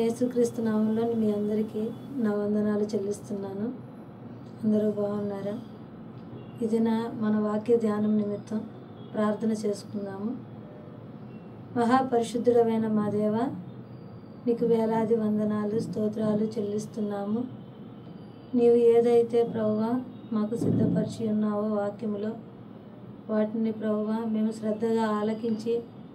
యేసుక్రీస్తు నామంలో మీ అందరికీ నా వందనాలు చెల్లిస్తున్నాను అందరూ బాగున్నారా ఇది నా మన వాక్య ధ్యానం నిమిత్తం ప్రార్థన చేసుకుందాము మహాపరిశుద్ధుడమైన మా దేవ నీకు వేలాది వందనాలు స్తోత్రాలు చెల్లిస్తున్నాము నీవు ఏదైతే ప్రభువా మాకు సిద్ధపరిచి ఉన్నావో వాక్యములో వాటిని ప్రభువా మేము శ్రద్ధగా ఆలకించి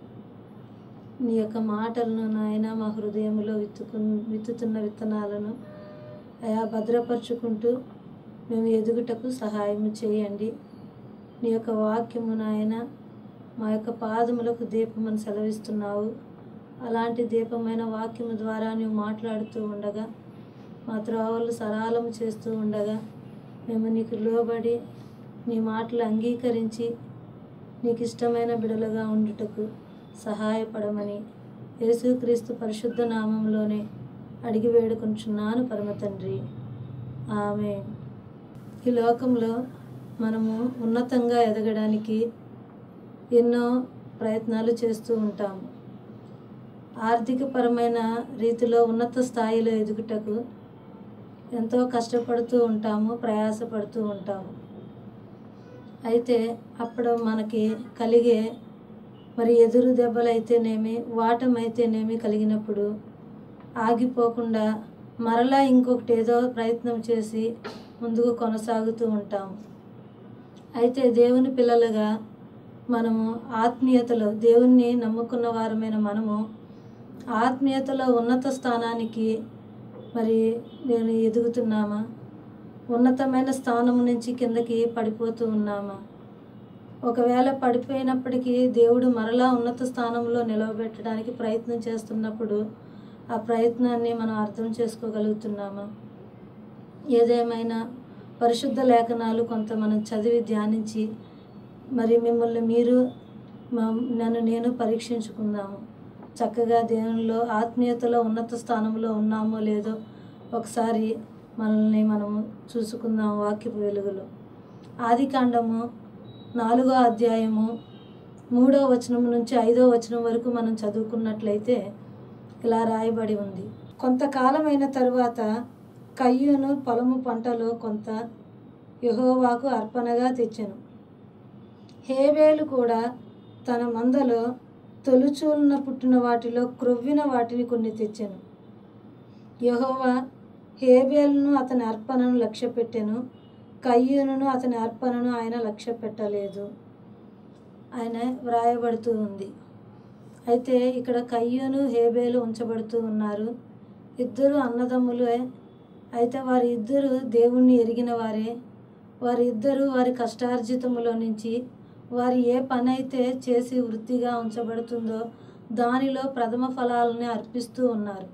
నీ యొక్క మాటలను నాయన మా హృదయంలో విత్తుకు విత్తుతున్న విత్తనాలను అయా భద్రపరుచుకుంటూ మేము ఎదుగుటకు సహాయం చేయండి నీ యొక్క వాక్యము నాయన మా యొక్క పాదములకు దీపమని సెలవిస్తున్నావు అలాంటి దీపమైన వాక్యము ద్వారా నువ్వు మాట్లాడుతూ ఉండగా మా త్రోవలు సరళము చేస్తూ ఉండగా మేము నీకు లోబడి నీ మాటలు అంగీకరించి నీకు ఇష్టమైన బిడలుగా ఉండుటకు సహాయపడమని యేసుక్రీస్తు పరిశుద్ధ నామంలోనే అడిగి వేడుకుంటున్నాను పరమ తండ్రి ఆమె ఈ లోకంలో మనము ఉన్నతంగా ఎదగడానికి ఎన్నో ప్రయత్నాలు చేస్తూ ఉంటాము ఆర్థికపరమైన రీతిలో ఉన్నత స్థాయిలో ఎదుగుటకు ఎంతో కష్టపడుతూ ఉంటాము ప్రయాసపడుతూ ఉంటాము అయితే అప్పుడు మనకి కలిగే మరి ఎదురు దెబ్బలైతేనేమి వాటమైతేనేమి కలిగినప్పుడు ఆగిపోకుండా మరలా ఇంకొకటి ఏదో ప్రయత్నం చేసి ముందుకు కొనసాగుతూ ఉంటాము అయితే దేవుని పిల్లలుగా మనము ఆత్మీయతలో దేవుణ్ణి నమ్ముకున్న వారమైన మనము ఆత్మీయతలో ఉన్నత స్థానానికి మరి నేను ఎదుగుతున్నామా ఉన్నతమైన స్థానం నుంచి కిందకి పడిపోతూ ఉన్నామా ఒకవేళ పడిపోయినప్పటికీ దేవుడు మరలా ఉన్నత స్థానంలో నిలవబెట్టడానికి ప్రయత్నం చేస్తున్నప్పుడు ఆ ప్రయత్నాన్ని మనం అర్థం చేసుకోగలుగుతున్నామా ఏదేమైనా పరిశుద్ధ లేఖనాలు కొంత మనం చదివి ధ్యానించి మరి మిమ్మల్ని మీరు మా- నన్ను నేను పరీక్షించుకుందాము చక్కగా దేవునిలో ఆత్మీయతలో ఉన్నత స్థానంలో ఉన్నామో లేదో ఒకసారి మనల్ని మనము చూసుకుందాం వాక్యపు వెలుగులో ఆది కాండము నాలుగో అధ్యాయము మూడో వచనం నుంచి ఐదో వచనం వరకు మనం చదువుకున్నట్లయితే ఇలా రాయబడి ఉంది కొంతకాలమైన తరువాత కయ్యూను పొలము పంటలో కొంత యెహోవాకు అర్పణగా తెచ్చెను హేబేలు కూడా తన మందలో తొలుచూలున పుట్టిన వాటిలో క్రొవ్విన వాటిని కొన్ని తెచ్చెను యెహోవా హేబేలును అతని అర్పణను లక్ష్య పెట్టెను కయ్యూనును అతని అర్పణను ఆయన లక్ష్య పెట్టలేదు ఆయన వ్రాయబడుతూ ఉంది అయితే ఇక్కడ కయ్యూను హేబేలు ఉంచబడుతూ ఉన్నారు ఇద్దరు అన్నదమ్ములే అయితే వారి ఇద్దరు దేవుణ్ణి ఎరిగిన వారే వారి ఇద్దరు వారి కష్టార్జితములో నుంచి వారు ఏ పని అయితే చేసి వృత్తిగా ఉంచబడుతుందో దానిలో ప్రథమ ఫలాలని అర్పిస్తూ ఉన్నారు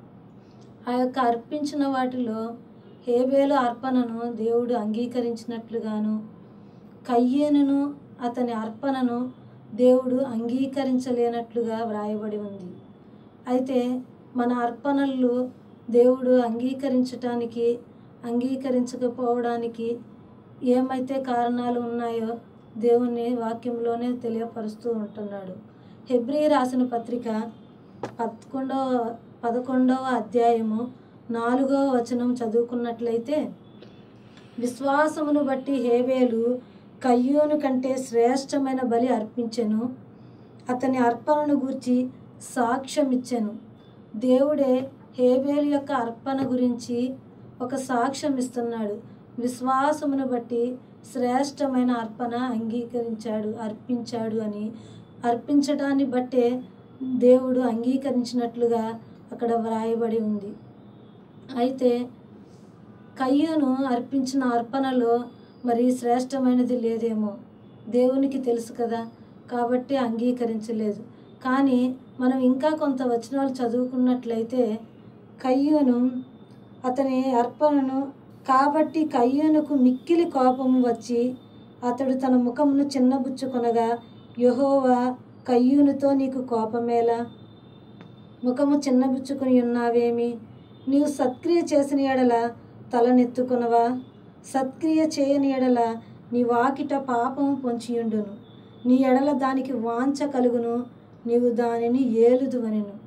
ఆ యొక్క అర్పించిన వాటిలో హేబేలు అర్పణను దేవుడు అంగీకరించినట్లుగాను కయ్యేనును అతని అర్పణను దేవుడు అంగీకరించలేనట్లుగా వ్రాయబడి ఉంది అయితే మన అర్పణలు దేవుడు అంగీకరించటానికి అంగీకరించకపోవడానికి ఏమైతే కారణాలు ఉన్నాయో దేవుని వాక్యంలోనే తెలియపరుస్తూ ఉంటున్నాడు హెబ్రీ రాసిన పత్రిక పదకొండవ పదకొండవ అధ్యాయము నాలుగవ వచనం చదువుకున్నట్లయితే విశ్వాసమును బట్టి హేబేలు కయ్యూను కంటే శ్రేష్టమైన బలి అర్పించెను అతని అర్పణను గూర్చి సాక్ష్యం ఇచ్చెను దేవుడే హేబేలు యొక్క అర్పణ గురించి ఒక సాక్ష్యం ఇస్తున్నాడు విశ్వాసమును బట్టి శ్రేష్టమైన అర్పణ అంగీకరించాడు అర్పించాడు అని అర్పించడాన్ని బట్టే దేవుడు అంగీకరించినట్లుగా అక్కడ వ్రాయబడి ఉంది అయితే కయ్యూను అర్పించిన అర్పణలో మరి శ్రేష్టమైనది లేదేమో దేవునికి తెలుసు కదా కాబట్టి అంగీకరించలేదు కానీ మనం ఇంకా కొంత వచనాలు చదువుకున్నట్లయితే కయ్యూను అతని అర్పణను కాబట్టి కయ్యూనుకు మిక్కిలి కోపము వచ్చి అతడు తన ముఖమును చిన్నబుచ్చుకొనగా యెహోవా కయ్యూనుతో నీకు కోపమేలా ముఖము చిన్నబుచ్చుకొని ఉన్నావేమి నీవు సత్క్రియ చేసిన ఎడల తలనెత్తుకొనవా సత్క్రియ చేయని ఎడల నీ వాకిట పాపము పొంచియుండును నీ ఎడల దానికి వాంఛ కలుగును నీవు దానిని ఏలుదువనెను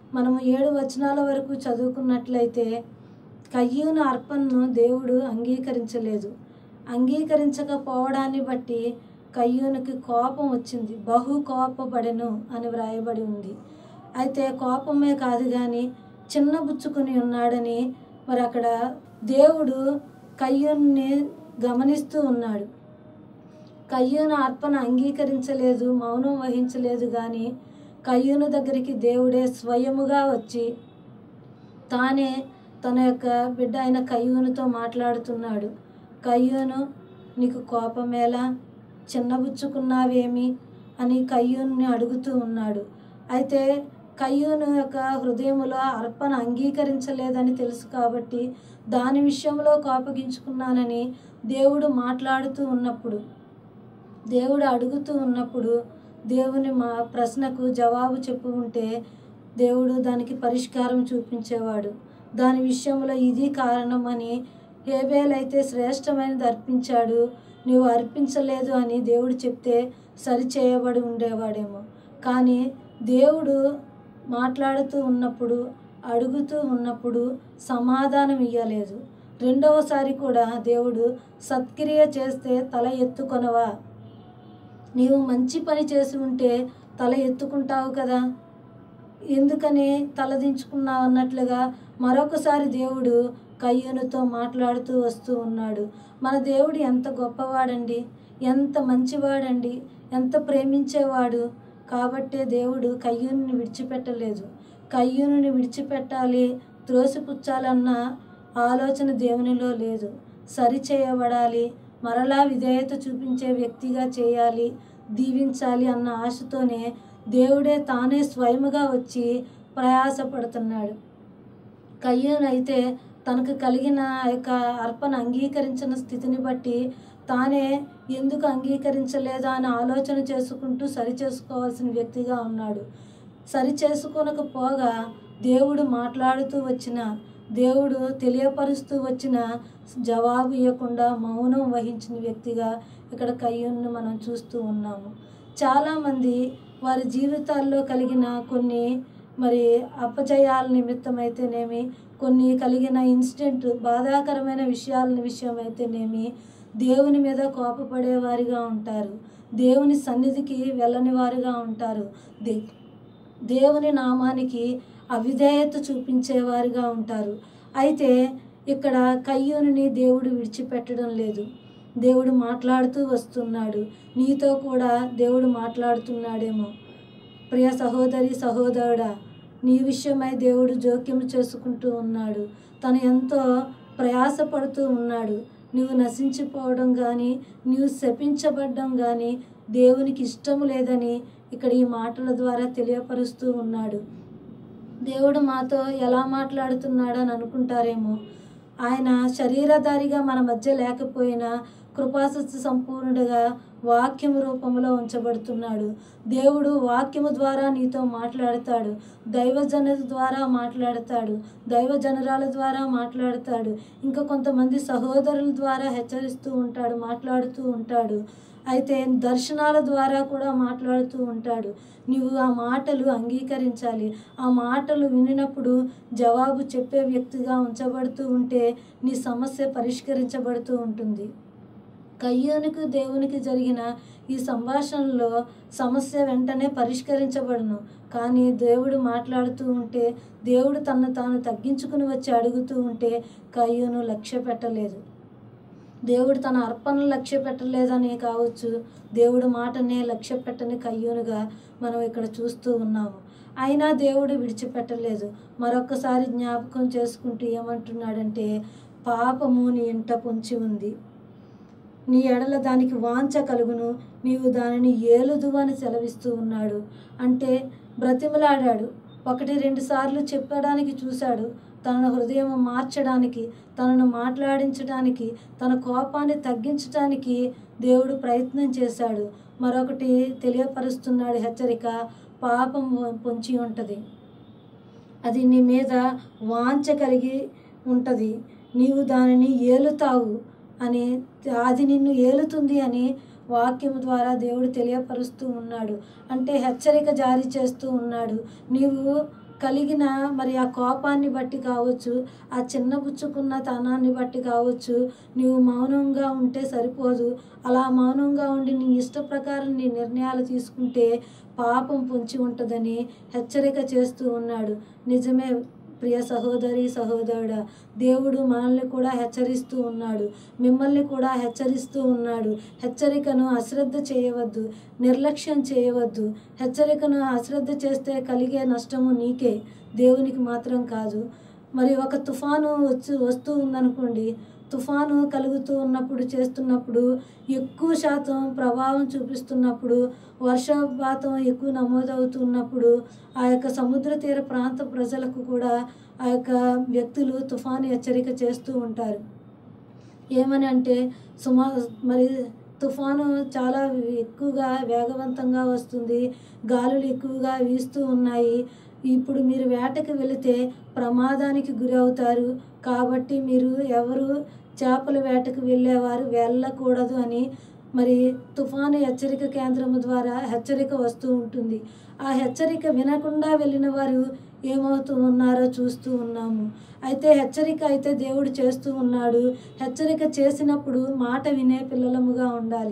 మనము ఏడు వచనాల వరకు చదువుకున్నట్లయితే కయ్యూను అర్పణను దేవుడు అంగీకరించలేదు అంగీకరించకపోవడాన్ని బట్టి కయ్యూనికి కోపం వచ్చింది బహు కోపపడెను అని వ్రాయబడి ఉంది అయితే కోపమే కాదు కానీ చిన్నబుచ్చుకుని ఉన్నాడని మరి అక్కడ దేవుడు కయ్యూన్ని గమనిస్తూ ఉన్నాడు కయ్యూను అర్పణ అంగీకరించలేదు మౌనం వహించలేదు కానీ కయ్యూను దగ్గరికి దేవుడే స్వయముగా వచ్చి తానే తన యొక్క బిడ్డ అయిన కయ్యూనుతో మాట్లాడుతున్నాడు కయ్యూను నీకు కోపమేలా చిన్నబుచ్చుకున్నావేమి అని కయ్యూని అడుగుతూ ఉన్నాడు అయితే కయ్యూను యొక్క హృదయములో అర్పణ అంగీకరించలేదని తెలుసు కాబట్టి దాని విషయంలో కోపగించుకున్నానని దేవుడు మాట్లాడుతూ ఉన్నప్పుడు దేవుడు అడుగుతూ ఉన్నప్పుడు దేవుని మా ప్రశ్నకు జవాబు చెప్పు ఉంటే దేవుడు దానికి పరిష్కారం చూపించేవాడు దాని విషయంలో ఇది కారణం అని హేబేలైతే శ్రేష్టమైనది అర్పించాడు నీవు అర్పించలేదు అని దేవుడు చెప్తే సరిచేయబడి ఉండేవాడేమో కానీ దేవుడు మాట్లాడుతూ ఉన్నప్పుడు అడుగుతూ ఉన్నప్పుడు సమాధానం ఇవ్వలేదు రెండవసారి కూడా దేవుడు సత్క్రియ చేస్తే తల ఎత్తుకొనవా నీవు మంచి పని చేసి ఉంటే తల ఎత్తుకుంటావు కదా ఎందుకని తలదించుకున్నావు అన్నట్లుగా మరొకసారి దేవుడు కయ్యూనుతో మాట్లాడుతూ వస్తూ ఉన్నాడు మన దేవుడు ఎంత గొప్పవాడండి ఎంత మంచివాడండి ఎంత ప్రేమించేవాడు కాబట్టే దేవుడు కయ్యూని విడిచిపెట్టలేదు కయ్యూని విడిచిపెట్టాలి త్రోసిపుచ్చాలన్న ఆలోచన దేవునిలో లేదు సరిచేయబడాలి మరలా విధేయత చూపించే వ్యక్తిగా చేయాలి దీవించాలి అన్న ఆశతోనే దేవుడే తానే స్వయముగా వచ్చి ప్రయాసపడుతున్నాడు కయ్యూనైతే తనకు కలిగిన ఆ యొక్క అర్పణ అంగీకరించిన స్థితిని బట్టి తానే ఎందుకు అంగీకరించలేదా అని ఆలోచన చేసుకుంటూ సరి చేసుకోవాల్సిన వ్యక్తిగా ఉన్నాడు సరి చేసుకొనకపోగా దేవుడు మాట్లాడుతూ వచ్చిన దేవుడు తెలియపరుస్తూ వచ్చిన జవాబు ఇవ్వకుండా మౌనం వహించిన వ్యక్తిగా ఇక్కడ కయ్యూన్ను మనం చూస్తూ ఉన్నాము చాలామంది వారి జీవితాల్లో కలిగిన కొన్ని మరి అపజయాల నిమిత్తమైతేనేమి కొన్ని కలిగిన ఇన్సిడెంట్ బాధాకరమైన విషయాల విషయం అయితేనేమి దేవుని మీద కోపపడేవారిగా ఉంటారు దేవుని సన్నిధికి వెళ్ళని వారుగా ఉంటారు దే దేవుని నామానికి అవిధేయత చూపించేవారుగా ఉంటారు అయితే ఇక్కడ కయ్యూని దేవుడు విడిచిపెట్టడం లేదు దేవుడు మాట్లాడుతూ వస్తున్నాడు నీతో కూడా దేవుడు మాట్లాడుతున్నాడేమో ప్రియ సహోదరి సహోదరుడా నీ విషయమై దేవుడు జోక్యం చేసుకుంటూ ఉన్నాడు తను ఎంతో ప్రయాసపడుతూ ఉన్నాడు నువ్వు నశించిపోవడం కానీ నువ్వు శపించబడ్డం కానీ దేవునికి ఇష్టం లేదని ఇక్కడ ఈ మాటల ద్వారా తెలియపరుస్తూ ఉన్నాడు దేవుడు మాతో ఎలా మాట్లాడుతున్నాడని అనుకుంటారేమో ఆయన శరీరధారిగా మన మధ్య లేకపోయినా కృపాసత్య సంపూర్ణుడిగా వాక్యము రూపంలో ఉంచబడుతున్నాడు దేవుడు వాక్యము ద్వారా నీతో మాట్లాడతాడు దైవజన ద్వారా మాట్లాడతాడు దైవజనరాల ద్వారా మాట్లాడతాడు ఇంకా కొంతమంది సహోదరుల ద్వారా హెచ్చరిస్తూ ఉంటాడు మాట్లాడుతూ ఉంటాడు అయితే దర్శనాల ద్వారా కూడా మాట్లాడుతూ ఉంటాడు నువ్వు ఆ మాటలు అంగీకరించాలి ఆ మాటలు వినినప్పుడు జవాబు చెప్పే వ్యక్తిగా ఉంచబడుతూ ఉంటే నీ సమస్య పరిష్కరించబడుతూ ఉంటుంది కయ్యూనికి దేవునికి జరిగిన ఈ సంభాషణలో సమస్య వెంటనే పరిష్కరించబడును కానీ దేవుడు మాట్లాడుతూ ఉంటే దేవుడు తను తాను తగ్గించుకుని వచ్చి అడుగుతూ ఉంటే కయ్యూను లక్ష్య పెట్టలేదు దేవుడు తన అర్పణలు లక్ష్య పెట్టలేదని కావచ్చు దేవుడు మాటనే లక్ష్య పెట్టని కయ్యూనుగా మనం ఇక్కడ చూస్తూ ఉన్నాము అయినా దేవుడు విడిచిపెట్టలేదు మరొకసారి జ్ఞాపకం చేసుకుంటూ ఏమంటున్నాడంటే పాపము నీ ఇంట పొంచి ఉంది నీ ఎడల దానికి వాంఛ కలుగును నీవు దానిని ఏలుదు అని సెలవిస్తూ ఉన్నాడు అంటే బ్రతిమలాడాడు ఒకటి రెండు సార్లు చెప్పడానికి చూశాడు తన హృదయం మార్చడానికి తనను మాట్లాడించడానికి తన కోపాన్ని తగ్గించడానికి దేవుడు ప్రయత్నం చేశాడు మరొకటి తెలియపరుస్తున్నాడు హెచ్చరిక పాపం పొంచి ఉంటుంది అది నీ మీద వాంఛ కలిగి ఉంటుంది నీవు దానిని ఏలుతావు అని అది నిన్ను ఏలుతుంది అని వాక్యం ద్వారా దేవుడు తెలియపరుస్తూ ఉన్నాడు అంటే హెచ్చరిక జారీ చేస్తూ ఉన్నాడు నీవు కలిగిన మరి ఆ కోపాన్ని బట్టి కావచ్చు ఆ చిన్నబుచ్చుకున్న తనాన్ని బట్టి కావచ్చు నీవు మౌనంగా ఉంటే సరిపోదు అలా మౌనంగా ఉండి నీ ఇష్ట ప్రకారం నీ నిర్ణయాలు తీసుకుంటే పాపం పొంచి ఉంటుందని హెచ్చరిక చేస్తూ ఉన్నాడు నిజమే ప్రియ సహోదరి సహోదరుడా దేవుడు మనల్ని కూడా హెచ్చరిస్తూ ఉన్నాడు మిమ్మల్ని కూడా హెచ్చరిస్తూ ఉన్నాడు హెచ్చరికను అశ్రద్ధ చేయవద్దు నిర్లక్ష్యం చేయవద్దు హెచ్చరికను అశ్రద్ధ చేస్తే కలిగే నష్టము నీకే దేవునికి మాత్రం కాదు మరి ఒక తుఫాను వచ్చి వస్తూ ఉందనుకోండి తుఫాను కలుగుతూ ఉన్నప్పుడు చేస్తున్నప్పుడు ఎక్కువ శాతం ప్రభావం చూపిస్తున్నప్పుడు వర్షపాతం ఎక్కువ నమోదవుతున్నప్పుడు ఆ యొక్క సముద్ర తీర ప్రాంత ప్రజలకు కూడా ఆ యొక్క వ్యక్తులు తుఫాను హెచ్చరిక చేస్తూ ఉంటారు ఏమని అంటే సుమా మరి తుఫాను చాలా ఎక్కువగా వేగవంతంగా వస్తుంది గాలులు ఎక్కువగా వీస్తూ ఉన్నాయి ఇప్పుడు మీరు వేటకి వెళితే ప్రమాదానికి గురి అవుతారు కాబట్టి మీరు ఎవరు చేపల వేటకు వెళ్ళేవారు వెళ్ళకూడదు అని మరి తుఫాను హెచ్చరిక కేంద్రం ద్వారా హెచ్చరిక వస్తూ ఉంటుంది ఆ హెచ్చరిక వినకుండా వెళ్ళిన వారు ఏమవుతూ ఉన్నారో చూస్తూ ఉన్నాము అయితే హెచ్చరిక అయితే దేవుడు చేస్తూ ఉన్నాడు హెచ్చరిక చేసినప్పుడు మాట వినే పిల్లలముగా ఉండాలి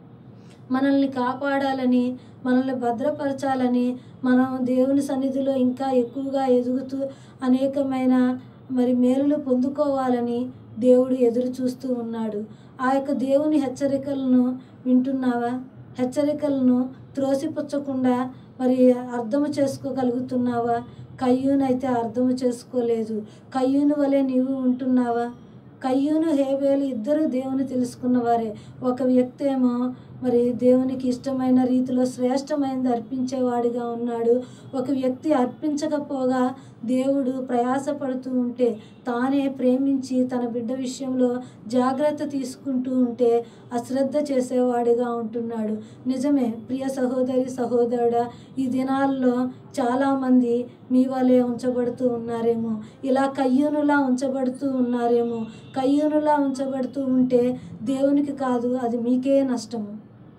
మనల్ని కాపాడాలని మనల్ని భద్రపరచాలని మనం దేవుని సన్నిధిలో ఇంకా ఎక్కువగా ఎదుగుతూ అనేకమైన మరి మేలులు పొందుకోవాలని దేవుడు ఎదురు చూస్తూ ఉన్నాడు ఆ యొక్క దేవుని హెచ్చరికలను వింటున్నావా హెచ్చరికలను త్రోసిపుచ్చకుండా మరి అర్థము చేసుకోగలుగుతున్నావా కయ్యూనైతే అర్థము చేసుకోలేదు కయ్యూను వలె నీవు ఉంటున్నావా కయ్యూను హేబేలు ఇద్దరు దేవుని తెలుసుకున్నవారే ఒక వ్యక్తి ఏమో మరి దేవునికి ఇష్టమైన రీతిలో శ్రేష్టమైనది అర్పించేవాడిగా ఉన్నాడు ఒక వ్యక్తి అర్పించకపోగా దేవుడు ప్రయాసపడుతూ ఉంటే తానే ప్రేమించి తన బిడ్డ విషయంలో జాగ్రత్త తీసుకుంటూ ఉంటే అశ్రద్ధ చేసేవాడిగా ఉంటున్నాడు నిజమే ప్రియ సహోదరి సహోదరుడా ఈ దినాల్లో చాలామంది మీ వలె ఉంచబడుతూ ఉన్నారేమో ఇలా కయ్యూనులా ఉంచబడుతూ ఉన్నారేమో కయ్యూనులా ఉంచబడుతూ ఉంటే దేవునికి కాదు అది మీకే నష్టము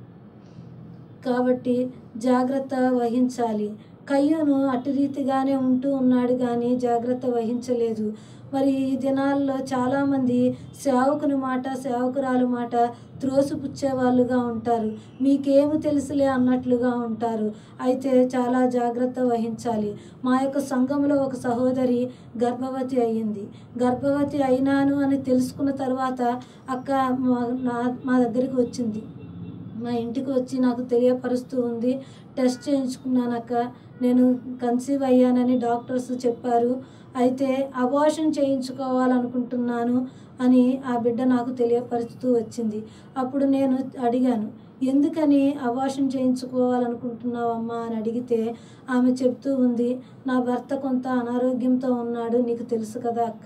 కాబట్టి జాగ్రత్త వహించాలి కయ్యూను అటు రీతిగానే ఉంటూ ఉన్నాడు కానీ జాగ్రత్త వహించలేదు మరి ఈ దినాల్లో చాలామంది సేవకుని మాట సేవకురాలు మాట త్రోసిపుచ్చే వాళ్ళుగా ఉంటారు మీకేమి తెలుసులే అన్నట్లుగా ఉంటారు అయితే చాలా జాగ్రత్త వహించాలి మా యొక్క సంఘంలో ఒక సహోదరి గర్భవతి అయ్యింది గర్భవతి అయినాను అని తెలుసుకున్న తర్వాత అక్క మా- నా మా దగ్గరికి వచ్చింది మా ఇంటికి వచ్చి నాకు తెలియపరుస్తూ ఉంది టెస్ట్ చేయించుకున్నానక్క నేను కన్సీవ్ అయ్యానని డాక్టర్స్ చెప్పారు అయితే అబార్షన్ చేయించుకోవాలనుకుంటున్నాను అని ఆ బిడ్డ నాకు తెలియపరుస్తూ వచ్చింది అప్పుడు నేను అడిగాను ఎందుకని అబార్షన్ చేయించుకోవాలనుకుంటున్నావమ్మా అని అడిగితే ఆమె చెప్తూ ఉంది నా భర్త కొంత అనారోగ్యంతో ఉన్నాడు నీకు తెలుసు కదా అక్క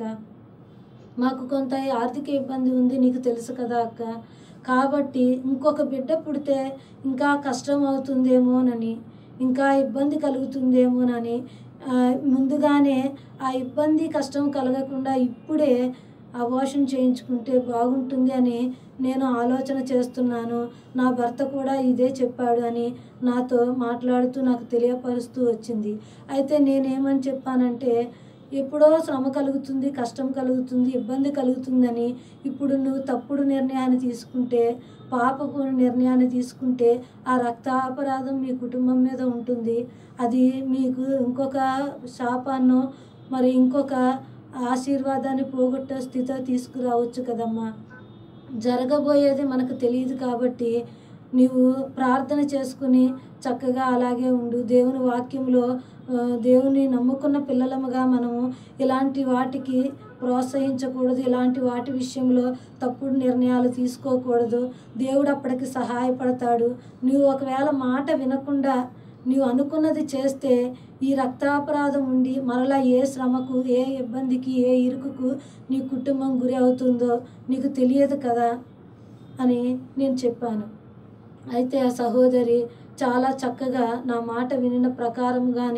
మాకు కొంత ఆర్థిక ఇబ్బంది ఉంది నీకు తెలుసు కదా అక్క కాబట్టి ఇంకొక బిడ్డ పుడితే ఇంకా కష్టం అవుతుందేమోనని ఇంకా ఇబ్బంది కలుగుతుందేమోనని ఆ, ముందుగానే ఆ ఇబ్బంది కష్టం కలగకుండా ఇప్పుడే అబార్షన్ చేయించుకుంటే బాగుంటుంది అని నేను ఆలోచన చేస్తున్నాను నా భర్త కూడా ఇదే చెప్పాడు అని నాతో మాట్లాడుతూ నాకు తెలియపరుస్తూ వచ్చింది అయితే నేనేమని చెప్పానంటే ఎప్పుడో శ్రమ కలుగుతుంది కష్టం కలుగుతుంది ఇబ్బంది కలుగుతుందని ఇప్పుడు నువ్వు తప్పుడు నిర్ణయాన్ని తీసుకుంటే పాపపు నిర్ణయాన్ని తీసుకుంటే ఆ రక్తాపరాధం మీ కుటుంబం మీద ఉంటుంది అది మీకు ఇంకొక శాపాన్నో మరి ఇంకొక ఆశీర్వాదాన్ని పోగొట్టే స్థితిలో తీసుకురావచ్చు కదమ్మా జరగబోయేది మనకు తెలియదు కాబట్టి నీవు ప్రార్థన చేసుకుని చక్కగా అలాగే ఉండు దేవుని వాక్యంలో ఆ, దేవుని నమ్ముకున్న పిల్లలముగా మనము ఇలాంటి వాటికి ప్రోత్సహించకూడదు ఇలాంటి వాటి విషయంలో తప్పుడు నిర్ణయాలు తీసుకోకూడదు దేవుడు అప్పటికి సహాయపడతాడు నువ్వు ఒకవేళ మాట వినకుండా నీవు అనుకున్నది చేస్తే ఈ రక్తాపరాధం ఉండి మరలా ఏ శ్రమకు ఏ ఇబ్బందికి ఏ ఇరుకుకు నీ కుటుంబం గురి అవుతుందో నీకు తెలియదు కదా అని నేను చెప్పాను అయితే ఆ సహోదరి చాలా చక్కగా నా మాట వినిన ప్రకారంగానే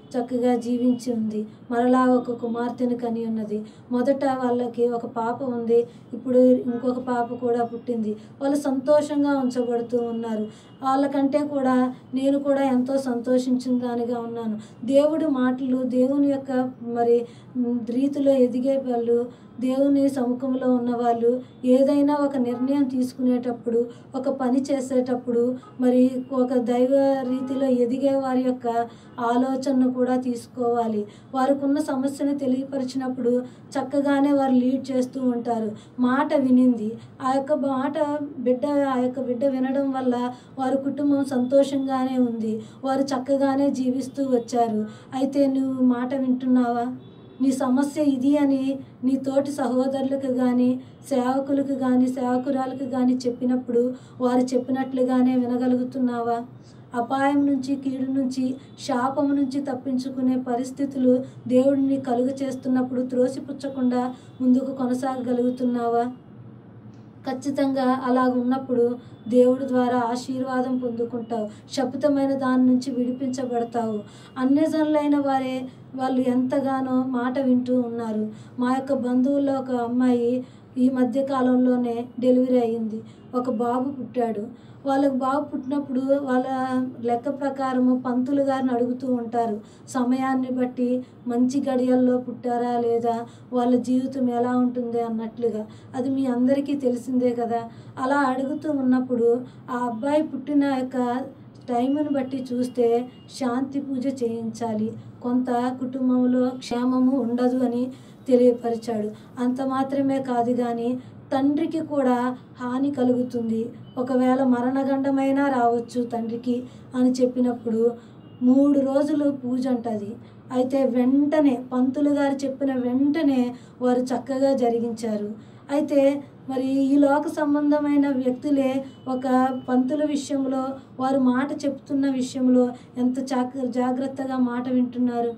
చక్కగా జీవించి ఉంది మరలా ఒక కుమార్తెను కని ఉన్నది మొదట వాళ్ళకి ఒక పాప ఉంది ఇప్పుడు ఇంకొక పాప కూడా పుట్టింది వాళ్ళు సంతోషంగా ఉంచబడుతూ ఉన్నారు వాళ్ళకంటే కూడా నేను కూడా ఎంతో సంతోషించిన దానిగా ఉన్నాను దేవుడి మాటలు దేవుని యొక్క మరి మ్, రీతిలో ఎదిగే వాళ్ళు దేవుని సముఖంలో ఉన్నవాళ్ళు ఏదైనా ఒక నిర్ణయం తీసుకునేటప్పుడు ఒక పని చేసేటప్పుడు మరి ఒక దైవ రీతిలో ఎదిగే వారి యొక్క ఆలోచనను కూడా తీసుకోవాలి వారికి ఉన్న సమస్యను తెలియపరిచినప్పుడు చక్కగానే వారు లీడ్ చేస్తూ ఉంటారు మాట వినింది ఆ యొక్క మాట బిడ్డ ఆ యొక్క బిడ్డ వినడం వల్ల వారి కుటుంబం సంతోషంగానే ఉంది వారు చక్కగానే జీవిస్తూ వచ్చారు అయితే నువ్వు మాట వింటున్నావా నీ సమస్య ఇది అని నీ తోటి సహోదరులకు కానీ సేవకులకు కానీ సేవకురాలకు కానీ చెప్పినప్పుడు వారు చెప్పినట్లుగానే వినగలుగుతున్నావా అపాయం నుంచి కీడు నుంచి శాపము నుంచి తప్పించుకునే పరిస్థితులు దేవుడిని కలుగు చేస్తున్నప్పుడు త్రోసిపుచ్చకుండా ముందుకు కొనసాగగలుగుతున్నావా ఖచ్చితంగా అలాగ ఉన్నప్పుడు దేవుడి ద్వారా ఆశీర్వాదం పొందుకుంటావు శపితమైన దాని నుంచి విడిపించబడతావు అన్యజనులైన వారే వాళ్ళు ఎంతగానో మాట వింటూ ఉన్నారు మా యొక్క బంధువుల్లో ఒక అమ్మాయి ఈ మధ్య కాలంలోనే డెలివరీ అయ్యింది ఒక బాబు పుట్టాడు వాళ్ళకి బాబు పుట్టినప్పుడు వాళ్ళ లెక్క ప్రకారము పంతులు గారిని అడుగుతూ ఉంటారు సమయాన్ని బట్టి మంచి గడియల్లో పుట్టారా లేదా వాళ్ళ జీవితం ఎలా ఉంటుంది అన్నట్లుగా అది మీ అందరికీ తెలిసిందే కదా అలా అడుగుతూ ఉన్నప్పుడు ఆ అబ్బాయి పుట్టిన యొక్క టైంని బట్టి చూస్తే శాంతి పూజ చేయించాలి కొంత కుటుంబంలో క్షేమము ఉండదు అని తెలియపరిచాడు అంత మాత్రమే కాదు కానీ తండ్రికి కూడా హాని కలుగుతుంది ఒకవేళ మరణగండమైనా రావచ్చు తండ్రికి అని చెప్పినప్పుడు మూడు రోజులు పూజ అంటది అయితే వెంటనే పంతులు గారు చెప్పిన వెంటనే వారు చక్కగా జరిగించారు అయితే మరి ఈ లోక సంబంధమైన వ్యక్తులే ఒక పంతుల విషయంలో వారు మాట చెప్తున్న విషయంలో ఎంత జాగ్ర జాగ్రత్తగా మాట వింటున్నారు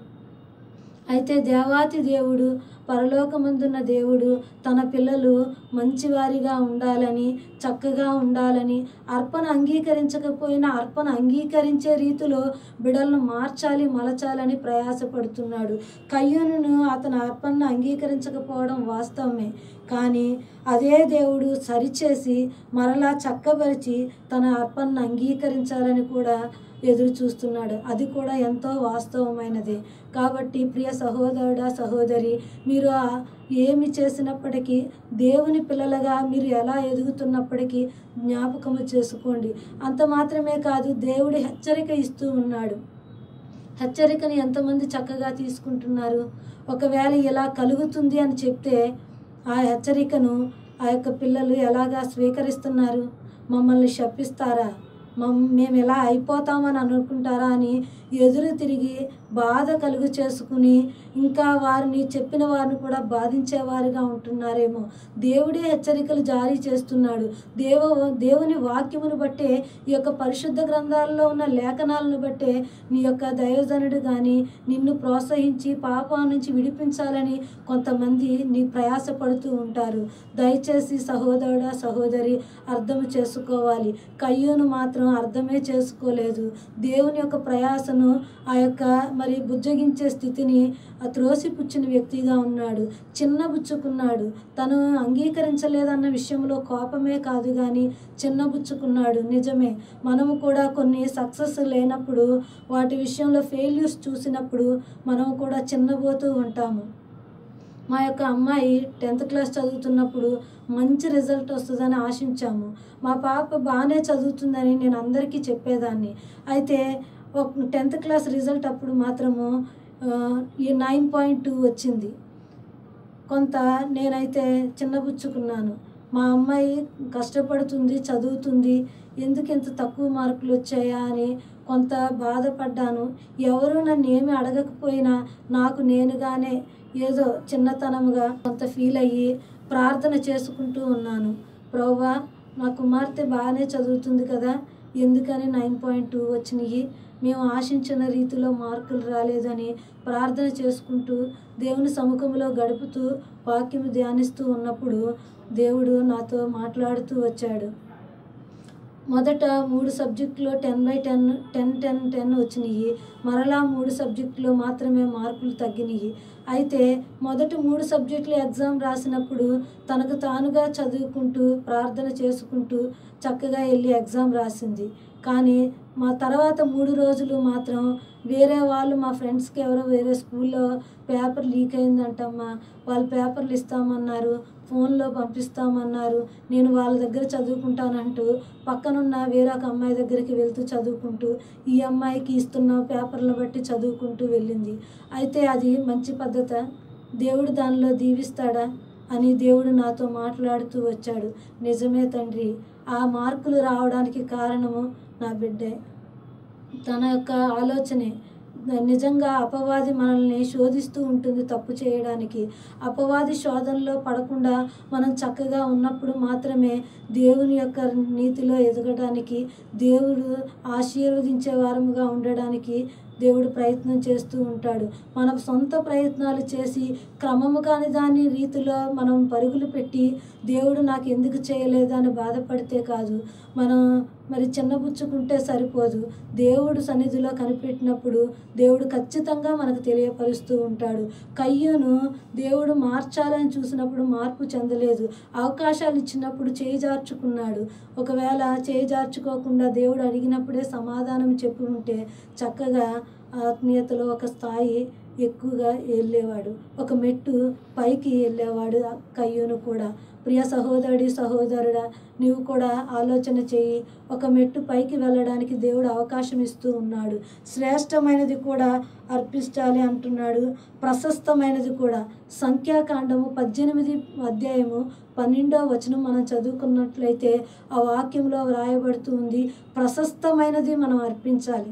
అయితే దేవాతి దేవుడు పరలోకమందున్న దేవుడు తన పిల్లలు మంచివారిగా ఉండాలని చక్కగా ఉండాలని అర్పణ అంగీకరించకపోయినా అర్పణ అంగీకరించే రీతిలో బిడలను మార్చాలి మలచాలని ప్రయాసపడుతున్నాడు కయ్యూను అతని అర్పణను అంగీకరించకపోవడం వాస్తవమే కానీ అదే దేవుడు సరిచేసి మరలా చక్కబరిచి తన అర్పణను అంగీకరించాలని కూడా ఎదురు చూస్తున్నాడు అది కూడా ఎంతో వాస్తవమైనదే కాబట్టి ప్రియ సహోదరుడా సహోదరి మీరు ఆ ఏమి చేసినప్పటికీ దేవుని పిల్లలుగా మీరు ఎలా ఎదుగుతున్నప్పటికీ జ్ఞాపకము చేసుకోండి అంత మాత్రమే కాదు దేవుడి హెచ్చరిక ఇస్తూ ఉన్నాడు హెచ్చరికని ఎంతమంది చక్కగా తీసుకుంటున్నారు ఒకవేళ ఇలా కలుగుతుంది అని చెప్తే ఆ హెచ్చరికను ఆ యొక్క పిల్లలు ఎలాగా స్వీకరిస్తున్నారు మమ్మల్ని శపిస్తారా మమ్ మేము ఎలా అయిపోతామని అనుకుంటారా అని ఎదురు తిరిగి బాధ కలుగు చేసుకుని ఇంకా వారిని చెప్పిన వారిని కూడా బాధించేవారుగా ఉంటున్నారేమో దేవుడే హెచ్చరికలు జారీ చేస్తున్నాడు దేవ దేవుని వాక్యమును బట్టే ఈ యొక్క పరిశుద్ధ గ్రంథాల్లో ఉన్న లేఖనాలను బట్టే నీ యొక్క దైవజనుడు కానీ నిన్ను ప్రోత్సహించి పాపం నుంచి విడిపించాలని కొంతమంది నీ ప్రయాసపడుతూ ఉంటారు దయచేసి సహోదరుడా సహోదరి అర్థం చేసుకోవాలి కయ్యూను మాత్రం అర్థమే చేసుకోలేదు దేవుని యొక్క ప్రయాసను ఆ యొక్క మరి బుజ్జగించే స్థితిని ఆ త్రోసిపుచ్చిన వ్యక్తిగా ఉన్నాడు చిన్నబుచ్చుకున్నాడు తను అంగీకరించలేదన్న విషయంలో కోపమే కాదు కానీ చిన్నబుచ్చుకున్నాడు నిజమే మనము కూడా కొన్ని సక్సెస్ లేనప్పుడు వాటి విషయంలో ఫెయిల్యూర్స్ చూసినప్పుడు మనము కూడా చిన్నబోతూ ఉంటాము మా యొక్క అమ్మాయి టెన్త్ క్లాస్ చదువుతున్నప్పుడు మంచి రిజల్ట్ వస్తుందని ఆశించాము మా పాప బాగానే చదువుతుందని నేను అందరికీ చెప్పేదాన్ని అయితే ఒక టెన్త్ క్లాస్ రిజల్ట్ అప్పుడు మాత్రము ఆ, ఈ నైన్ పాయింట్ టూ వచ్చింది కొంత నేనైతే చిన్నబుచ్చుకున్నాను మా అమ్మాయి కష్టపడుతుంది చదువుతుంది ఎందుకు ఇంత తక్కువ మార్కులు వచ్చాయా అని కొంత బాధపడ్డాను ఎవరు నన్ను ఏమి అడగకపోయినా నాకు నేనుగానే ఏదో చిన్నతనముగా కొంత ఫీల్ అయ్యి ప్రార్థన చేసుకుంటూ ఉన్నాను ప్రవ్వా నా కుమార్తె బాగానే చదువుతుంది కదా ఎందుకని నైన్ పాయింట్ టూ వచ్చినాయి మేము ఆశించిన రీతిలో మార్కులు రాలేదని ప్రార్థన చేసుకుంటూ దేవుని సముఖంలో గడుపుతూ వాక్యము ధ్యానిస్తూ ఉన్నప్పుడు దేవుడు నాతో మాట్లాడుతూ వచ్చాడు మొదట మూడు సబ్జెక్టులో ten by ten ten ten ten వచ్చినాయి మరలా మూడు సబ్జెక్టులో మాత్రమే మార్కులు తగ్గినాయి అయితే మొదటి మూడు సబ్జెక్టులు ఎగ్జామ్ రాసినప్పుడు తనకు తానుగా చదువుకుంటూ ప్రార్థన చేసుకుంటూ చక్కగా వెళ్ళి ఎగ్జామ్ రాసింది కానీ మా తర్వాత మూడు రోజులు మాత్రం వేరే వాళ్ళు మా ఫ్రెండ్స్కి ఎవరో వేరే స్కూల్లో పేపర్ లీక్ అయిందంటమ్మా వాళ్ళు పేపర్లు ఇస్తామన్నారు ఫోన్లో పంపిస్తామన్నారు నేను వాళ్ళ దగ్గర చదువుకుంటానంటూ పక్కనున్న వేరొక అమ్మాయి దగ్గరికి వెళ్తూ చదువుకుంటూ ఈ అమ్మాయికి ఇస్తున్న పేపర్లను బట్టి చదువుకుంటూ వెళ్ళింది అయితే అది మంచి పద్ధత దేవుడు దానిలో దీవిస్తాడా అని దేవుడు నాతో మాట్లాడుతూ వచ్చాడు నిజమే తండ్రి ఆ మార్కులు రావడానికి కారణము నా బిడ్డే తన యొక్క ఆలోచనే నిజంగా అపవాది మనల్ని శోధిస్తూ ఉంటుంది తప్పు చేయడానికి అపవాది శోధనలో పడకుండా మనం చక్కగా ఉన్నప్పుడు మాత్రమే దేవుని యొక్క నీతిలో ఎదగడానికి దేవుడు ఆశీర్వదించే వారముగా ఉండడానికి దేవుడు ప్రయత్నం చేస్తూ ఉంటాడు మన సొంత ప్రయత్నాలు చేసి క్రమము కాని దాని రీతిలో మనం పరుగులు పెట్టి దేవుడు నాకు ఎందుకు చేయలేదు అని బాధపడితే కాదు మనం మరి చిన్నబుచ్చుకుంటే సరిపోదు దేవుడు సన్నిధిలో కనిపెట్టినప్పుడు దేవుడు ఖచ్చితంగా మనకు తెలియపరుస్తూ ఉంటాడు కయ్యూను దేవుడు మార్చాలని చూసినప్పుడు మార్పు చెందలేదు అవకాశాలు ఇచ్చినప్పుడు చేజార్చుకున్నాడు ఒకవేళ చేజార్చుకోకుండా దేవుడు అడిగినప్పుడే సమాధానం చెప్పి ఉంటే చక్కగా ఆత్మీయతలో ఒక స్థాయి ఎక్కువగా వెళ్ళేవాడు ఒక మెట్టు పైకి వెళ్ళేవాడు ఆ కయ్యూను కూడా ప్రియ సహోదరుడి సహోదరుడా నీవు కూడా ఆలోచన చేయి ఒక మెట్టు పైకి వెళ్ళడానికి దేవుడు అవకాశం ఇస్తూ ఉన్నాడు శ్రేష్టమైనది కూడా అర్పించాలి అంటున్నాడు ప్రశస్తమైనది కూడా సంఖ్యాకాండము పద్దెనిమిది అధ్యాయము పన్నెండో వచనం మనం చదువుకున్నట్లయితే ఆ వాక్యంలో వ్రాయబడుతూ ఉంది ప్రశస్తమైనది మనం అర్పించాలి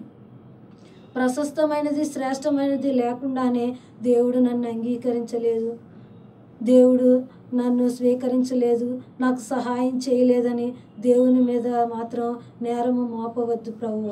ప్రశస్తమైనది శ్రేష్టమైనది లేకుండానే దేవుడు నన్ను అంగీకరించలేదు దేవుడు నన్ను స్వీకరించలేదు నాకు సహాయం చేయలేదని దేవుని మీద మాత్రం నేరము మోపవద్దు ప్రభువ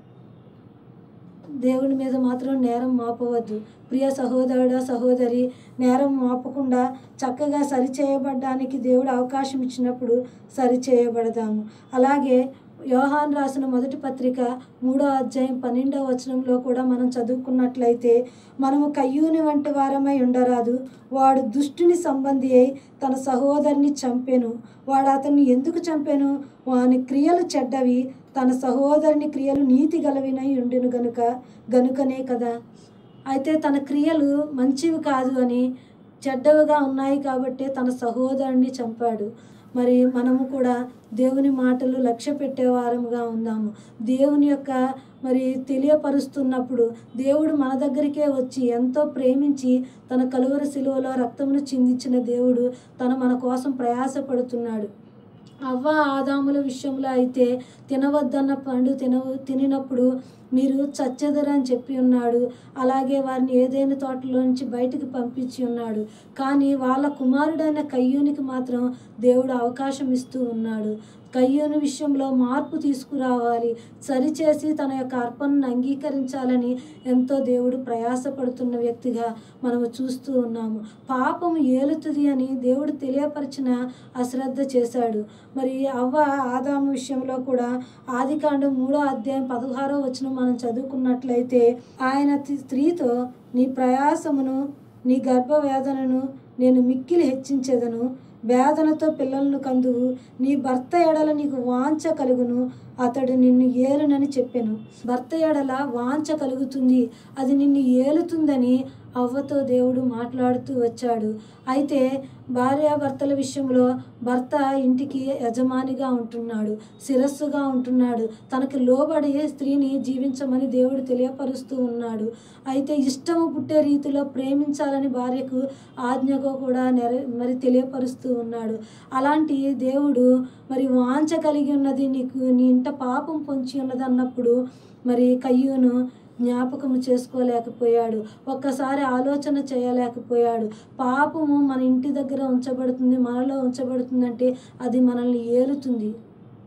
దేవుని మీద మాత్రం నేరం మోపవద్దు ప్రియ సహోదరుడ సహోదరి నేరం మోపకుండా చక్కగా సరిచేయబడ్డానికి దేవుడు అవకాశం ఇచ్చినప్పుడు సరిచేయబడదాము అలాగే యోహాన్ రాసిన మొదటి పత్రిక మూడో అధ్యాయం పన్నెండవ వచనంలో కూడా మనం చదువుకున్నట్లయితే మనము కయ్యూని వంటి వారమై ఉండరాదు వాడు దుష్టుని సంబంధి అయి తన సహోదరిని చంపెను వాడు అతన్ని ఎందుకు చంపెను వాని క్రియలు చెడ్డవి తన సహోదరుని క్రియలు నీతి గలవినై ఉండును గనుక గనుకనే కదా అయితే తన క్రియలు మంచివి కాదు అని చెడ్డవిగా ఉన్నాయి కాబట్టి తన సహోదరుని చంపాడు మరి మనము కూడా దేవుని మాటలు లక్ష్య పెట్టేవారముగా ఉందాము దేవుని యొక్క మరి తెలియపరుస్తున్నప్పుడు దేవుడు మన దగ్గరికే వచ్చి ఎంతో ప్రేమించి తన కలువరి శిలువలో రక్తమును చిందించిన దేవుడు తన మన కోసం ప్రయాసపడుతున్నాడు అవ్వ ఆదాముల విషయంలో అయితే తినవద్దన్న పండు తిన తినినప్పుడు మీరు చచ్చెదరని చెప్పి ఉన్నాడు అలాగే వారిని ఏదైనా తోటలో నుంచి బయటికి పంపించి ఉన్నాడు కానీ వాళ్ళ కుమారుడైన కయ్యూనికి మాత్రం దేవుడు అవకాశం ఇస్తూ ఉన్నాడు కయ్యూని విషయంలో మార్పు తీసుకురావాలి సరిచేసి తన యొక్క అర్పణను అంగీకరించాలని ఎంతో దేవుడు ప్రయాసపడుతున్న వ్యక్తిగా మనము చూస్తూ ఉన్నాము పాపము ఏలుతుంది అని దేవుడు తెలియపరిచిన అశ్రద్ధ చేశాడు మరి అవ్వ ఆదాము విషయంలో కూడా ఆదికాండం మూడో అధ్యాయం పదహారో వచ్చిన మనం చదువుకున్నట్లయితే ఆయన తి- స్త్రీతో నీ ప్రయాసమును నీ గర్భవేదనను నేను మిక్కిలి హెచ్చించేదను వేదనతో పిల్లలను కందువు నీ భర్త ఎడల నీకు వాంఛ కలుగును అతడు నిన్ను ఏలునని చెప్పెను భర్త ఎడల వాంఛ కలుగుతుంది అది నిన్ను ఏలుతుందని అవ్వతో దేవుడు మాట్లాడుతూ వచ్చాడు అయితే భార్యాభర్తల విషయంలో భర్త ఇంటికి యజమానిగా ఉంటున్నాడు శిరస్సుగా ఉంటున్నాడు తనకి లోబడి స్త్రీని జీవించమని దేవుడు తెలియపరుస్తూ ఉన్నాడు అయితే ఇష్టము పుట్టే రీతిలో ప్రేమించాలని భార్యకు ఆజ్ఞకు కూడా నెర మరి తెలియపరుస్తూ ఉన్నాడు అలాంటి దేవుడు మరి వాంఛ కలిగి ఉన్నది నీకు నీ ఇంట పాపం పొంచి ఉన్నది అన్నప్పుడు మరి కయ్యూను జ్ఞాపకము చేసుకోలేకపోయాడు ఒక్కసారి ఆలోచన చేయలేకపోయాడు పాపము మన ఇంటి దగ్గర ఉంచబడుతుంది మనలో ఉంచబడుతుందంటే అది మనల్ని ఏలుతుంది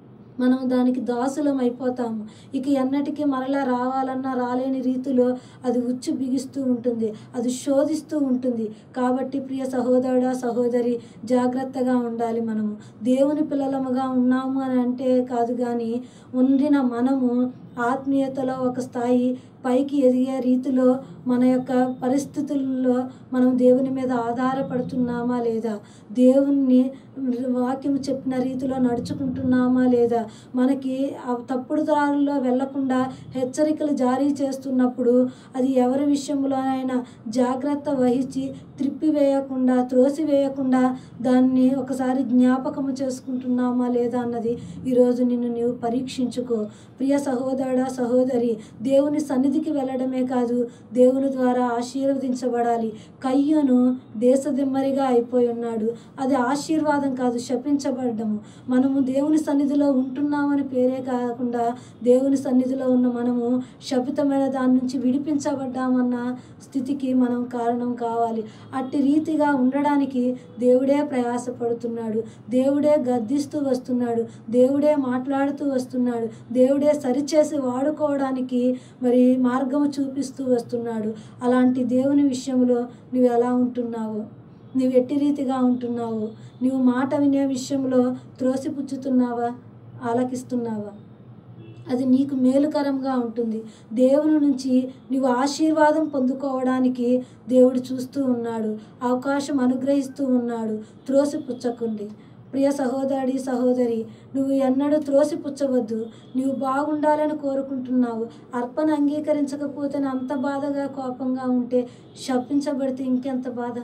మనం దానికి దాసులం అయిపోతాము ఇక ఎన్నటికీ మరలా రావాలన్నా రాలేని రీతిలో అది ఉచ్చు బిగిస్తూ ఉంటుంది అది శోధిస్తూ ఉంటుంది కాబట్టి ప్రియ సహోదరుడా సహోదరి జాగ్రత్తగా ఉండాలి మనము దేవుని పిల్లలముగా ఉన్నాము అని అంటే కాదు కానీ ఉండిన మనము ఆత్మీయతలో ఒక స్థాయి పైకి ఎదిగే రీతిలో మన యొక్క పరిస్థితుల్లో మనం దేవుని మీద ఆధారపడుతున్నామా లేదా దేవుణ్ణి వాక్యం చెప్పిన రీతిలో నడుచుకుంటున్నామా లేదా మనకి ఆ తప్పుడు దారుల్లో వెళ్లకుండా హెచ్చరికలు జారీ చేస్తున్నప్పుడు అది ఎవరి విషయంలోనైనా జాగ్రత్త వహించి త్రిప్పివేయకుండా త్రోసివేయకుండా దాన్ని ఒకసారి జ్ఞాపకము చేసుకుంటున్నామా లేదా అన్నది ఈరోజు నిన్ను నీవు పరీక్షించుకో ప్రియ సహోదరుడా సహోదరి దేవుని సన్నిధికి వెళ్ళడమే కాదు దేవుని ద్వారా ఆశీర్వదించబడాలి కయ్యను దేశదిమ్మరిగా అయిపోయి ఉన్నాడు అది ఆశీర్వాదం కాదు శపించబడ్డము మనము దేవుని సన్నిధిలో ఉంటున్నామని పేరే కాకుండా దేవుని సన్నిధిలో ఉన్న మనము శపితమైన దాని నుంచి విడిపించబడ్డామన్న స్థితికి మనం కారణం కావాలి అట్టి రీతిగా ఉండడానికి దేవుడే ప్రయాసపడుతున్నాడు దేవుడే గద్దిస్తూ వస్తున్నాడు దేవుడే మాట్లాడుతూ వస్తున్నాడు దేవుడే సరిచేసి వాడుకోవడానికి మరి మార్గము చూపిస్తూ వస్తున్నాడు అలాంటి దేవుని విషయంలో నువ్వు ఎలా ఉంటున్నావు నువ్వు ఎట్టి రీతిగా ఉంటున్నావు నువ్వు మాట వినే విషయంలో త్రోసిపుచ్చుతున్నావా ఆలకిస్తున్నావా అది నీకు మేలుకరంగా ఉంటుంది దేవుని నుంచి నీవు ఆశీర్వాదం పొందుకోవడానికి దేవుడు చూస్తూ ఉన్నాడు అవకాశం అనుగ్రహిస్తూ ఉన్నాడు త్రోసిపుచ్చకుండి ప్రియ సహోదరి సహోదరి నువ్వు ఎన్నడూ త్రోసిపుచ్చవద్దు నువ్వు బాగుండాలని కోరుకుంటున్నావు అర్పణ అంగీకరించకపోతే అంత బాధగా కోపంగా ఉంటే శపించబడితే ఇంకెంత బాధ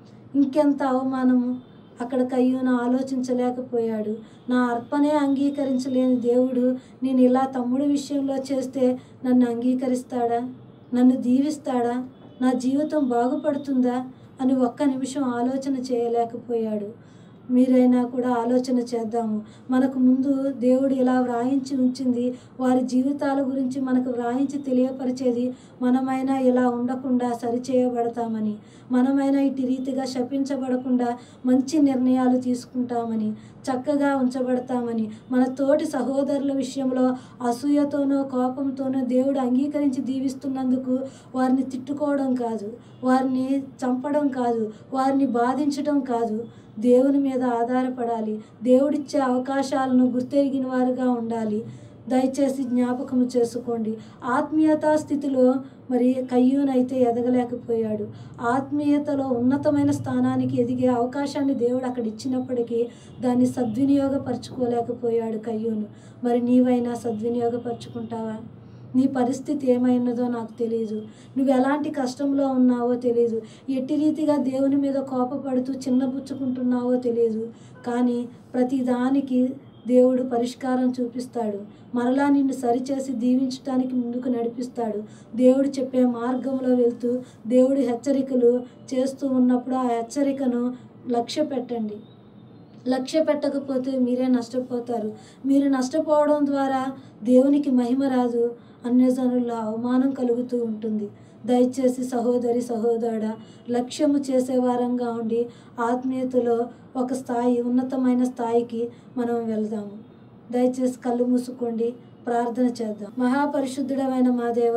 ఇంకెంత అవమానము అక్కడ కయ్యూను ఆలోచించలేకపోయాడు నా అర్పణే అంగీకరించలేని దేవుడు నేను ఇలా తమ్ముడి విషయంలో చేస్తే నన్ను అంగీకరిస్తాడా నన్ను దీవిస్తాడా నా జీవితం బాగుపడుతుందా అని ఒక్క నిమిషం ఆలోచన చేయలేకపోయాడు మీరైనా కూడా ఆలోచన చేద్దాము మనకు ముందు దేవుడు ఇలా వ్రాయించి ఉంచింది వారి జీవితాల గురించి మనకు వ్రాయించి తెలియపరిచేది మనమైనా ఇలా ఉండకుండా సరిచేయబడతామని మనమైనా ఇటు రీతిగా శపించబడకుండా మంచి నిర్ణయాలు తీసుకుంటామని చక్కగా ఉంచబడతామని మన తోటి సహోదరుల విషయంలో అసూయతోనో కోపంతోనో దేవుడు అంగీకరించి దీవిస్తున్నందుకు వారిని తిట్టుకోవడం కాదు వారిని చంపడం కాదు వారిని బాధించడం కాదు దేవుని మీద ఆధారపడాలి దేవుడిచ్చే అవకాశాలను గుర్తెరిగిన వారుగా ఉండాలి దయచేసి జ్ఞాపకము చేసుకోండి ఆత్మీయతా స్థితిలో మరి కయ్యూనైతే ఎదగలేకపోయాడు ఆత్మీయతలో ఉన్నతమైన స్థానానికి ఎదిగే అవకాశాన్ని దేవుడు అక్కడ ఇచ్చినప్పటికీ దాన్ని సద్వినియోగపరచుకోలేకపోయాడు కయ్యూను మరి నీవైనా సద్వినియోగపరచుకుంటావా నీ పరిస్థితి ఏమైనదో నాకు తెలియదు నువ్వు ఎలాంటి కష్టంలో ఉన్నావో తెలియదు ఎట్టి రీతిగా దేవుని మీద కోపపడుతూ చిన్నబుచ్చుకుంటున్నావో తెలియదు కానీ ప్రతిదానికి దేవుడు పరిష్కారం చూపిస్తాడు మరలా నిన్ను సరిచేసి దీవించడానికి ముందుకు నడిపిస్తాడు దేవుడు చెప్పే మార్గంలో వెళ్తూ దేవుడి హెచ్చరికలు చేస్తూ ఉన్నప్పుడు ఆ హెచ్చరికను లక్ష్య పెట్టండి లక్ష్య పెట్టకపోతే మీరే నష్టపోతారు మీరు నష్టపోవడం ద్వారా దేవునికి మహిమ రాదు అన్యజనుల్లో అవమానం కలుగుతూ ఉంటుంది దయచేసి సహోదరి సహోదరుడ లక్ష్యము చేసే వారంగా ఉండి ఆత్మీయతలో ఒక స్థాయి ఉన్నతమైన స్థాయికి మనం వెళ్దాము దయచేసి కళ్ళు మూసుకోండి ప్రార్థన చేద్దాం మహాపరిశుద్ధుడమైన మా దేవ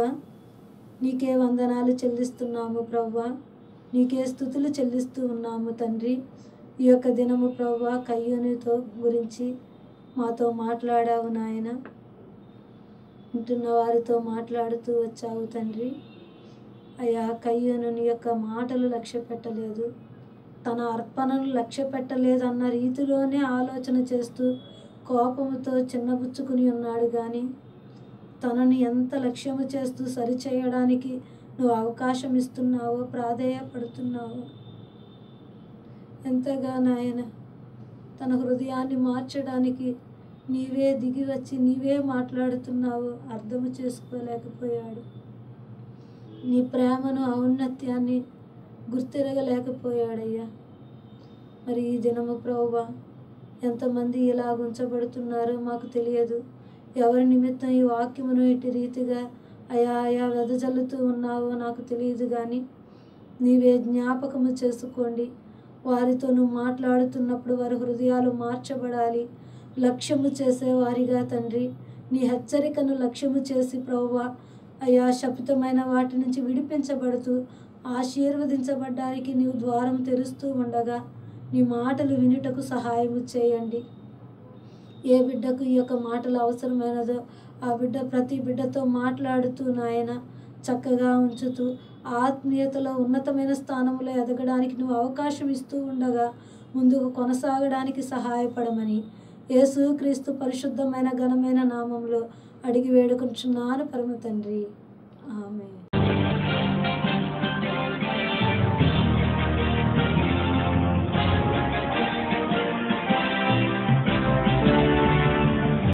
నీకే వందనాలు చెల్లిస్తున్నాము ప్రవ్వా నీకే స్థుతులు చెల్లిస్తూ ఉన్నాము తండ్రి ఈ యొక్క దినము ప్రవ్వా కయ్యూనితో గురించి మాతో మాట్లాడావు నాయన ఉంటున్న వారితో మాట్లాడుతూ వచ్చావు తండ్రి అయ్యా కయ్యూను నీ యొక్క మాటలు లక్ష్య పెట్టలేదు తన అర్పణను లక్ష్య పెట్టలేదు అన్న రీతిలోనే ఆలోచన చేస్తూ కోపముతో చిన్నబుచ్చుకుని ఉన్నాడు కానీ తనని ఎంత లక్ష్యము చేస్తూ సరిచేయడానికి నువ్వు అవకాశం ఇస్తున్నావో ప్రాధేయపడుతున్నావో ఎంతగా నాయన తన హృదయాన్ని మార్చడానికి నీవే దిగి వచ్చి నీవే మాట్లాడుతున్నావో అర్థము చేసుకోలేకపోయాడు నీ ప్రేమను ఔన్నత్యాన్ని గుర్తిరగలేకపోయాడయ్యా మరి ఈ దినము ప్రభువా ఎంతమంది ఇలా ఉంచబడుతున్నారో మాకు తెలియదు ఎవరి నిమిత్తం ఈ వాక్యమును ఇటు రీతిగా అయా అయా వెదజల్లుతూ ఉన్నావో నాకు తెలియదు కానీ నీవే జ్ఞాపకము చేసుకోండి వారితో నువ్వు మాట్లాడుతున్నప్పుడు వారి హృదయాలు మార్చబడాలి లక్ష్యము చేసేవారిగా తండ్రి నీ హెచ్చరికను లక్ష్యము చేసి ప్రభువా అయా శపితమైన వాటి నుంచి విడిపించబడుతూ ఆశీర్వదించబడ్డానికి నీవు ద్వారం తెరుస్తూ ఉండగా నీ మాటలు వినుటకు సహాయము చేయండి ఏ బిడ్డకు ఈ యొక్క మాటలు అవసరమైనదో ఆ బిడ్డ ప్రతి బిడ్డతో మాట్లాడుతూ నాయన చక్కగా ఉంచుతూ ఆత్మీయతలో ఉన్నతమైన స్థానంలో ఎదగడానికి నువ్వు అవకాశం ఇస్తూ ఉండగా ముందుకు కొనసాగడానికి సహాయపడమని యేసు క్రీస్తు పరిశుద్ధమైన ఘనమైన నామంలో అడిగి వేడుకుంటున్నాను పరమ తండ్రి ఆమె